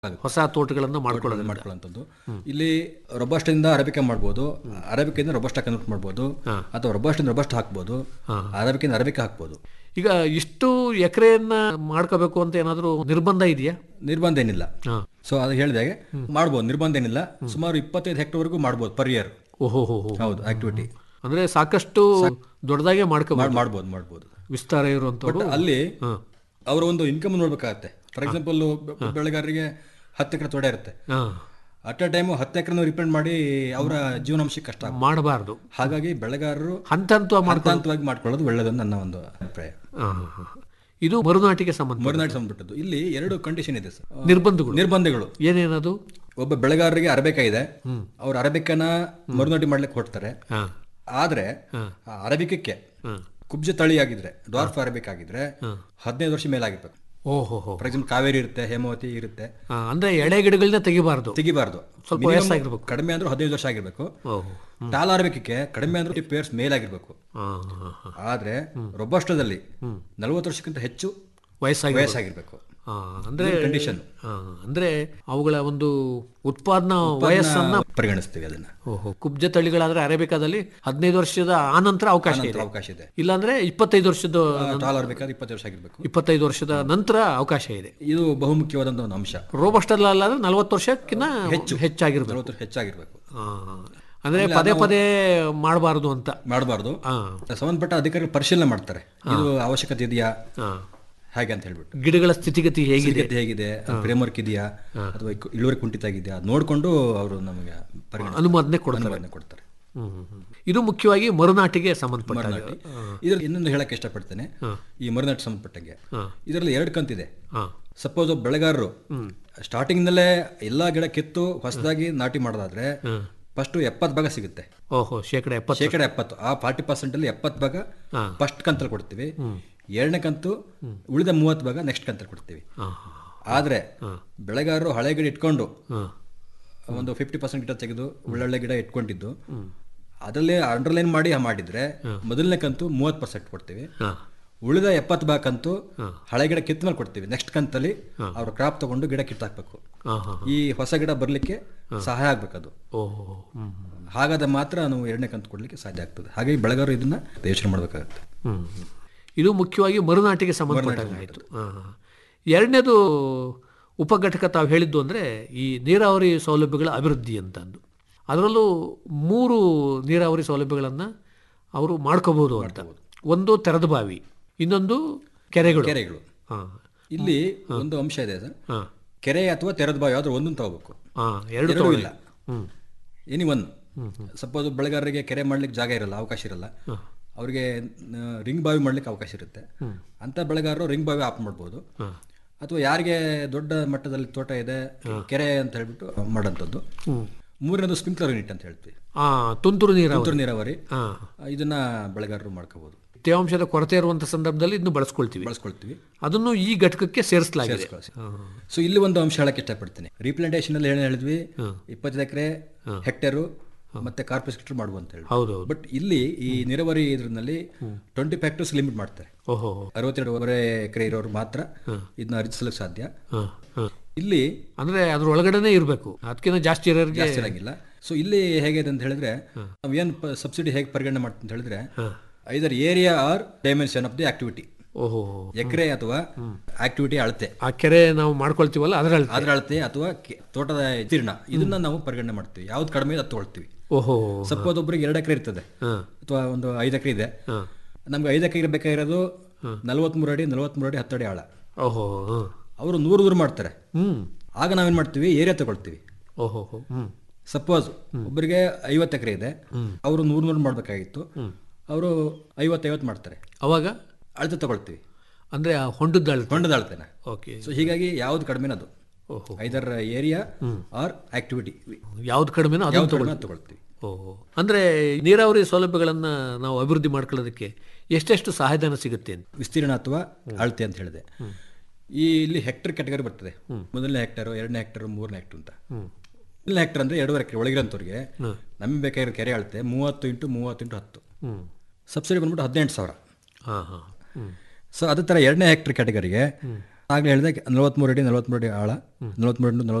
ಹೊಸ ತೋಟಗಳನ್ನ ಮಾಡ್ಕೊಳ್ಳೋದು ಮಾಡ್ಕೊಳ್ಳೋಂಥದ್ದು ಇಲ್ಲಿ ರೊಬಸ್ಟಿಂದ ಅರಬಿಕಾ ಮಾಡ್ಬೋದು ಅರಬಿಕಿಂದ ರೊಬಸ್ಟ ಕನ್ವರ್ಟ್ ಮಾಡ್ಬೋದು ಅಥವಾ ರೊಬಸ್ಟಿಂದ ರೊಬಸ್ಟ್ ಹಾಕ್ಬೋದು ಅರಬಿಕಿಂದ ಅರಬಿಕಾ ಹಾಕ್ಬೋದು ಈಗ ಇಷ್ಟು ಎಕರೆಯನ್ನ ಮಾಡ್ಕೋಬೇಕು ಅಂತ ಏನಾದರೂ ನಿರ್ಬಂಧ ಇದೆಯಾ ನಿರ್ಬಂಧ ಏನಿಲ್ಲ ಹಾ. ಸೊ ಅದು ಹೇಳಿದಾಗೆ ಮಾಡ್ಬೋದು ನಿರ್ಬಂಧ ಏನಿಲ್ಲ ಸುಮಾರು ಇಪ್ಪತ್ತೈದು ಹೆಕ್ಟರ್ವರೆಗೂ ಮಾಡ್ಬೋದು ಪರ್ ಇಯರ್ ಓಹೋ ಹೋ ಹೋ ಹೌದು ಆಕ್ಟಿವಿಟಿ ಅಂದ್ರೆ ಸಾಕಷ್ಟು ದೊಡ್ಡದಾಗೆ ಮಾಡ್ಕೋಬಹುದು ಮಾಡ್ಬೋದು ಮಾಡ್ಬೋದು ವಿಸ್ತಾರ ಇರುವಂತವ್ರು ಅಲ್ಲಿ ಹಾ. ಅವರ ಒಂದು ಇನ್ಕಮ್ ನೋಡ್ಬೇಕಾಗತ್ತೆ ಫಾರ್ ಎಕ್ಸಾಂಪಲ್ ಬೆಳೆಗಾರರಿಗೆ ಹತ್ತು ಎಕರೆ ತೋಟ ಇರುತ್ತೆ ಹಾ. ಅಟ್ ಅ ಟೈಮ್ ಹತ್ತು ಎಕರೆ ರಿಪೆಂಡ್ ಮಾಡಿ ಅವರ ಜೀವನಾಂಶಕ್ಕೆ ಕಷ್ಟ ಆಗುತ್ತೆ. ಮಾಡಬಾರ್ದು ಹಾಗಾಗಿ ಬೆಳೆಗಾರರು ಹಂತ ಹಂತ ಮಾಡ್ ಹಂತ ಹಂತವಾಗಿ ಮಾಡ್ಕೊಳ್ಳೋದು ಒಳ್ಳೆಯದು ನನ್ನ ಒಂದು ಅಭಿಪ್ರಾಯ ಹಾ, ಹಾ, ಹಾ. ಇದು ಮರುನಾಟಿಗೆ ಸಂಬಂಧ ಮರುನಾಡಿ ಸಂಬಂಧಪಟ್ಟದ್ದು ಇಲ್ಲಿ ಎರಡು ಕಂಡೀಷನ್ ಇದೆ ಸರ್ ನಿರ್ಬಂಧಗಳು ನಿರ್ಬಂಧಗಳು ಏನೇನದು ಒಬ್ಬ ಬೆಳೆಗಾರರಿಗೆ ಅರಬೇಕಾ ಇದೆ ಅವ್ರು ಅರಬಿಕನ ಮರುನಾಟಿ ಮಾಡ್ಲಿಕ್ಕೆ ಹೊರಡ್ತಾರೆ ಹಾ ಆದ್ರೆ ಆ ಅರಬಿಕಕ್ಕೆ ಹಾ. ಕುಬ್ಜ ತಳಿ ಆಗಿದ್ರೆ ಡಾರ್ಫ್ ಅರಬಿಕ್ ಆಗಿದ್ರೆ ಹದಿನೈದು ವರ್ಷ ಮೇಲಾಗಿರ್ಬೇಕು ಓಹೋ ಹೋ ಫಾರ್ ಎಕ್ಸಾಂಪಲ್ ಕಾವೇರಿ ಇರುತ್ತೆ ಹೇಮಾವತಿ ಇರುತ್ತೆ ಹಾ, ಅಂದ್ರೆ ಎಳೆ ಗಿಡಗಳನ್ನ ತೆಗಿಬಾರ್ದು ತೆಗಿಬಾರ್ದು ಸ್ವಲ್ಪ Minimum ವಯಸ್ಸಾಗಿರ್ಬೇಕು. ಕಡಿಮೆ ಅಂದ್ರೆ ಹದಿನೈದು ವರ್ಷ ಆಗಿರ್ಬೇಕು ಓಹೋ ಟಾಲ್ ಅರಬಿಕಕ್ಕೆ ಕಡಿಮೆ ಅಂದ್ರೆ ಪೇರ್ಸ್ ಮೇಲಾಗಿರ್ಬೇಕು ಹಾ, ಹಾ, ಹಾ. ಆದ್ರೆ ರೊಬಸ್ಟದಲ್ಲಿ ನಲವತ್ತು ವರ್ಷಕ್ಕಿಂತ ಹೆಚ್ಚು ವಯಸ್ಸಾಗಿ ವಯಸ್ಸಾಗಿರ್ಬೇಕು ಹಾ, ಅಂದ್ರೆ ಕಂಡೀಷನ್ ಹಾ, ಅಂದ್ರೆ ಅವುಗಳ ಒಂದು ಉತ್ಪಾದನಾ ವಯಸ್ಸನ್ನ ಪರಿಗಣಿಸ್ತೀವಿ ಅದನ್ನ ಓಹೋ ಕುಬ್ಜ ತಳಿಗಳಾದ್ರೆ ಅರೇಬಿಕಾದಲ್ಲಿ ಹದಿನೈದು ವರ್ಷದ ಆನಂತರ ಅವಕಾಶ ಇದೆ ಅವಕಾಶ ಇದೆ ಇಲ್ಲಾಂದ್ರೆ ಇಪ್ಪತ್ತೈದು ವರ್ಷದ ಟಾಲ್ ಅರಬೇಕಾದ್ರೆ ಇಪ್ಪತ್ತು ವರ್ಷ ಆಗಿರ್ಬೇಕು ಇಪ್ಪತ್ತೈದು ವರ್ಷದ ನಂತರ ಅವಕಾಶ ಇದೆ ಇದು ಬಹುಮುಖ್ಯವಾದಂತ ಒಂದು ಅಂಶ ರೋಬಸ್ಟಲ್ ಅಲ್ಲಾದ್ರೆ ನಲವತ್ತು ವರ್ಷಕ್ಕಿಂತ ಹೆಚ್ಚಾಗಿರ್ಬೇಕು ನಲವತ್ತು ವರ್ಷ ಹೆಚ್ಚಾಗಿರ್ಬೇಕು ಹಾ. ಅಂದ್ರೆ ಪದೇ ಪದೇ ಮಾಡಬಾರದು ಅಂತ ಮಾಡಬಾರ್ದು ಹಾ. ಸಂಬಂಧಪಟ್ಟ ಅಧಿಕಾರಿಗಳು ಪರಿಶೀಲನೆ ಮಾಡ್ತಾರೆ ಇದು ಅವಶ್ಯಕತೆ ಇದೆಯಾ ಹಾ. ಹಾಗೆ ಅಂತ ಹೇಳ್ಬಿಟ್ಟು ಗಿಡಗಳ ಸ್ಥಿತಿಗತಿ ಹೇಗಿದೆ ಸ್ಥಿತಿಗತಿ ಹೇಗಿದೆ ಫ್ರೇಮ್ವರ್ಕ್ ಇದೆಯಾ ಅಥವಾ ಇಕ್- ಇಳುವರಿ ಕುಂಠಿತ ಆಗಿದೆಯಾ ನೋಡ್ಕೊಂಡು ಅವರು ನಮಗೆ ಪರಿಗಣನೆ ಅನುಮೋದನೆ ಕೊಡ್ತಾರೆ ಅನುಮೋದನೆ ಕೊಡ್ತಾರೆ ಹ್ಮ್, ಹ್ಮ್, ಹ್ಮ್. ಇದು ಮುಖ್ಯವಾಗಿ ಮರುನಾಟಿಗೆ ಸಂಬಂಧಪಟ್ಟ ಮರುನಾಟಿ ಇದ್ರಲ್ಲಿ ಇನ್ನೊಂದು ಹೇಳಕ್ಕೆ ಇಷ್ಟಪಡ್ತೇನೆ ಈ ಮರುನಾಟಿ ಸಂಬಂಧಪಟ್ಟಂಗೆ ಇದರಲ್ಲಿ ಎರಡು ಕಂತಿದೆ ಹಾ. ಸಪೋಸ್ ಒಬ್ಬ ಬೆಳೆಗಾರರು ಸ್ಟಾರ್ಟಿಂಗ್ ನಲ್ಲೇ ಎಲ್ಲಾ ಗಿಡ ಕಿತ್ತು ಹೊಸದಾಗಿ ನಾಟಿ ಮಾಡೋದಾದ್ರೆ ಫಸ್ಟ್ ಎಪ್ಪತ್ತು ಭಾಗ ಸಿಗುತ್ತೆ ಓಹೋ ಶೇಕಡ ಎಪ್ಪತ್ತು ಶೇಕಡ ಎಪ್ಪತ್ತು ಆ ಫಾರ್ಟಿ ಪರ್ಸೆಂಟ್ ಅಲ್ಲಿ ಎಪ್ಪತ್ತು ಭಾಗ ಹಾ. ಫಸ್ಟ್ ಕಂತಲ್ಲಿ ಕೊಡ್ತೀವಿ ಎರಡನೇ ಕಂತು ಉಳಿದ ಮೂವತ್ತು ಭಾಗ ನೆಕ್ಸ್ಟ್ ಕಂತಲ್ಲಿ ಕೊಡ್ತೀವಿ ಹಾ, ಆದ್ರೆ ಬೆಳೆಗಾರರು ಹಳೆ ಗಿಡ ಇಟ್ಕೊಂಡು ಹಾ. ಒಂದು ಫಿಫ್ಟಿ ಪರ್ಸೆಂಟ್ ಗಿಡ ತೆಗೆದು ಒಳ್ಳೊಳ್ಳೆ ಗಿಡ ಇಟ್ಕೊಂಡಿದ್ದು ಅದರಲ್ಲೇ ಅಂಡರ್ಲೈನ್ ಮಾಡಿ ಮಾಡಿದ್ರೆ ಮೊದಲನೇ ಕಂತು ಮೂವತ್ತು ಪರ್ಸೆಂಟ್ ಕೊಡ್ತೀವಿ ಹಾ. ಉಳಿದ ಎಪ್ಪತ್ತು ಭಾಗ ಕಂತು ಹಳೆ ಗಿಡ ಕಿತ್ತ ಮೇಲೆ ಕೊಡ್ತೀವಿ ನೆಕ್ಸ್ಟ್ ಕಂತಲ್ಲಿ ಅವ್ರ ಕ್ರಾಪ್ ತಗೊಂಡು ಗಿಡ ಕಿತ್ತಾಕ್ಬೇಕು ಹಾ, ಹಾ. ಈ ಹೊಸ ಗಿಡ ಬರ್ಲಿಕ್ಕೆ ಸಹಾಯ ಆಗ್ಬೇಕದು ಓಹೋ ಹ್ಮ್, ಹಾಗಾದ ಮಾತ್ರ ನಾವು ಎರಡನೇ ಕಂತು ಕೊಡ್ಲಿಕ್ಕೆ ಸಾಧ್ಯ ಆಗ್ತದೆ ಹಾಗಾಗಿ ಬೆಳೆಗಾರರು ಇದನ್ನ ಯೋಚನೆ ಮಾಡಬೇಕಾಗುತ್ತೆ ಹ್ಮ್. ಇದು ಮುಖ್ಯವಾಗಿ ಮರುನಾಟಿಗೆ ಸಂಬಂಧಪಟ್ಟಾಗ ಆಯಿತು ಎರಡನೇದು ಉಪಘಟಕ ತಾವು ಹೇಳಿದ್ದು ಅಂದರೆ ಈ ನೀರಾವರಿ ಸೌಲಭ್ಯಗಳ ಅಭಿವೃದ್ಧಿ ಅಂತಂದು ಅದರಲ್ಲೂ ಮೂರು ನೀರಾವರಿ ಸೌಲಭ್ಯಗಳನ್ನು ಅವರು ಮಾಡ್ಕೋಬಹುದು ಅಂತ ಒಂದು ತೆರೆದ ಬಾವಿ ಇನ್ನೊಂದು ಕೆರೆಗಳು ಕೆರೆಗಳು ಹಾಂ ಇಲ್ಲಿ ಒಂದು ಅಂಶ ಇದೆ ಸರ್ ಹಾಂ ಕೆರೆ ಅಥವಾ ತೆರೆದ ಬಾವಿ ಯಾವ್ದು ಒಂದನ್ನು ತಗೋಬೇಕು ಹಾಂ ಎರಡು ಎರಡೂ ಇಲ್ಲ ಹ್ಞೂ ಎನಿ ಒನ್ ಸಪೋಸ್ ಬೆಳೆಗಾರರಿಗೆ ಕೆರೆ ಮಾಡ್ಲಿಕ್ಕೆ ಜಾಗ ಇರಲ್ಲ ಅವಕಾಶ ಇರಲ್ಲ ಅವ್ರಿಗೆ ರಿಂಗ್ ಬಾವಿ ಮಾಡ್ಲಿಕ್ಕೆ ಅವಕಾಶ ಇರುತ್ತೆ ಅಂತ ಬೆಳೆಗಾರರು ರಿಂಗ್ ಬಾವಿ ಆಪ್ ಮಾಡ್ಬೋದು ಅಥವಾ ಯಾರಿಗೆ ದೊಡ್ಡ ಮಟ್ಟದಲ್ಲಿ ತೋಟ ಇದೆ ಕೆರೆ ಅಂತ ಹೇಳ್ಬಿಟ್ಟು ಮಾಡೋಂಥದ್ದು ಮೂರನೇದು ಸ್ಪ್ರಿಂಕ್ಲರ್ ಯೂನಿಟ್ ಅಂತ ಹೇಳ್ತೀವಿ ಹಾಂ ತುಂತುರು ನೀರಾವರಿ ತುಂತುರು ನೀರಾವರಿ ಹಾಂ ಇದನ್ನ ಬೆಳೆಗಾರರು ಮಾಡ್ಕೋಬಹುದು ತೇವಾಂಶದ ಕೊರತೆ ಇರುವಂಥ ಸಂದರ್ಭದಲ್ಲಿ ಇದನ್ನು ಬಳಸ್ಕೊಳ್ತೀವಿ ಬಳಸ್ಕೊಳ್ತೀವಿ ಅದನ್ನು ಈ ಘಟಕಕ್ಕೆ ಸೇರಿಸಲಾಗಿದೆ ಸೊ ಇಲ್ಲಿ ಒಂದು ಅಂಶ ಹೇಳಕ್ಕೆ ಇಷ್ಟಪಡ್ತೀನಿ ರೀಪ್ಲಾಂಟೇಷನ್ ಅಲ್ಲಿ ಏನು ಹೇಳಿದ್ವಿ ಇಪ್ಪತ್ತೈದು ಎಕರೆ ಹೆಕ್ಟೇರು ಮತ್ತೆ ಕಾರ್ಪೊರೇಟ್ ಮಾಡುವ ಅಂತ ಹೇಳಿ ಹೌದು ಹೌದು ಬಟ್ ಇಲ್ಲಿ ಈ ನೀರಾವರಿ ಇದ್ರಲ್ಲಿ ಟ್ವೆಂಟಿ ಫ್ಯಾಕ್ಟರ್ಸ್ ಲಿಮಿಟ್ ಮಾಡ್ತಾರೆ ಓಹೋ ಅರವತ್ತೆರಡುವರೆ ಎಕರೆ ಇರೋರು ಮಾತ್ರ ಇದನ್ನ ಅರ್ಜಿಸಲಿಕ್ಕೆ ಸಾಧ್ಯ ಹಾಂ ಹಾಂ ಇಲ್ಲಿ ಅಂದ್ರೆ ಅದ್ರ ಒಳಗಡೆನೆ ಇರಬೇಕು ಅದಕ್ಕಿಂತ ಜಾಸ್ತಿ ಇರೋರಿಗೆ ಜಾಸ್ತಿ ಇರಂಗಿಲ್ಲ ಸೊ ಇಲ್ಲಿ ಹೇಗಿದೆ ಅಂತ ಹೇಳಿದ್ರೆ ನಾವು ಏನು ಸಬ್ಸಿಡಿ ಹೇಗೆ ಪರಿಗಣನೆ ಮಾಡ್ತೀವಿ ಅಂತ ಹೇಳಿದ್ರೆ either area or dimension of the activity ಓಹೋ ಎಕರೆ ಅಥವಾ ಆಕ್ಟಿವಿಟಿ ಅಳತೆ ಆ ಕೆರೆ ನಾವು ಮಾಡ್ಕೊಳ್ತೀವಲ್ಲ ಅದರಲ್ಲಿ ಅದ್ರ ಅಳತೆ ಅಥವಾ ಕೆ- ತೋಟದ ವಿಸ್ತೀರ್ಣ ಇದನ್ನ ನಾವು ಪರಿಗಣನೆ ಮಾಡ್ತೀವಿ ಯಾವ್ದು ಕಡಿಮೆ ಇದೆ ಅದು ತಗೊಳ್ತೀವಿ ಓಹೋ ಸಪೋಸ್ ಒಬ್ಬರಿಗೆ ಎರಡು ಎಕರೆ ಇರ್ತದೆ ಹಾಂ ಅಥವಾ ಒಂದು ಐದು ಎಕರೆ ಇದೆ ಹಾಂ ನಮ್ಗೆ ಐದು ಎಕರೆ ಬೇಕಾಗಿರೋದು ನಲವತ್ಮೂರು ಅಡಿ ನಲವತ್ಮೂರು ಅಡಿ ಹತ್ತು ಅಡಿ ಆಳ ಓಹೋ ಹಾಂ ಅವರು ನೂರು ನೂರು ಮಾಡ್ತಾರೆ ಹ್ಞೂ ಆಗ ನಾವೇನು ಮಾಡ್ತೀವಿ ಏರಿಯಾ ತಗೊಳ್ತೀವಿ ಓಹೋ ಹ್ಞೂ ಸಪೋಸ್ ಒಬ್ಬರಿಗೆ ಐವತ್ತು ಎಕರೆ ಇದೆ ಅವರು ನೂರು ನೂರು ಮಾಡಬೇಕಾಗಿತ್ತು ಅವರು ಐವತ್ತೈವತ್ತು ಮಾಡ್ತಾರೆ ಅವಾಗ ಅಳತೆ ತಗೊಳ್ತೀವಿ ಅಂದ್ರೆ ಆ ಹೊಂಡದ ಅಳತೆ ಹೊಂಡದ ಅಳತೆನ ಓಕೆ ಸೊ ಹೀಗಾಗಿ ಯಾವ್ದು ಕಡಿಮೆ ಅದು ಓಹೋ ಐದರ್ ಏರಿಯಾ ಆರ್ ಆಕ್ಟಿವಿಟಿ ಯಾವ್ದು ಕಡಿಮೆನೋ ಅದನ್ನು ಯಾವ್ದು ಕಡಿಮೆ ಅದು ತಗೊಳ್ತೀವಿ ಓಹೋ ಅಂದ್ರೆ ನೀರಾವರಿ ಸೌಲಭ್ಯಗಳನ್ನ ನಾವು ಅಭಿವೃದ್ಧಿ ಮಾಡ್ಕೊಳ್ಳೋದಕ್ಕೆ ಎಷ್ಟೆಷ್ಟು ಸಹಾಯಧನ ಸಿಗುತ್ತೆ ಅಂತ ವಿಸ್ತೀರ್ಣ ಅಥವಾ ಅಳತೆ ಅಂತ ಹೇಳಿದೆ ಈ ಇಲ್ಲಿ ಹೆಕ್ಟರ್ ಕ್ಯಾಟಗರಿ ಬರ್ತದೆ ಮೊದಲನೇ ಹೆಕ್ಟರ್ ಎರಡನೇ ಹೆಕ್ಟರ್ ಮೂರನೇ ಹೆಕ್ಟರ್ ಅಂತ ಮೊದಲನೇ ಹೆಕ್ಟರ್ ಅಂದ್ರೆ ಎರಡೂವರೆ ಎಕರೆ ಒಳಗಿರೋಂಥವ್ರಿಗೆ ನಮಗೆ ಬೇಕಾಗಿರೋ ಕೆರೆ ಅಳತೆ ಮೂವತ್ತು ಇಂಟು ಮೂವತ್ತು ಇಂಟು ಹತ್ತು ಹ್ಞೂ ಸಬ್ಸಿಡಿ ಬಂದ್ಬಿಟ್ಟು ಹದಿನೆಂಟು ಸಾವಿರ ಹಾಂ ಹಾಂ ಹ್ಞೂ ಸೊ ಅದೇ ಥರ ಎರಡನೇ ಹೆಕ್ಟರ್ ಕ್ಯಾಟಗರಿಗೆ ಆಗಲೇ ಹೇಳಿದೆ ನಲವತ್ತ್ಮೂರು ಅಡಿ ನಲವತ್ತ್ಮೂರು ಅಡಿ ಆಳ ನಲವತ್ತ್ಮೂರು ಇಂಟು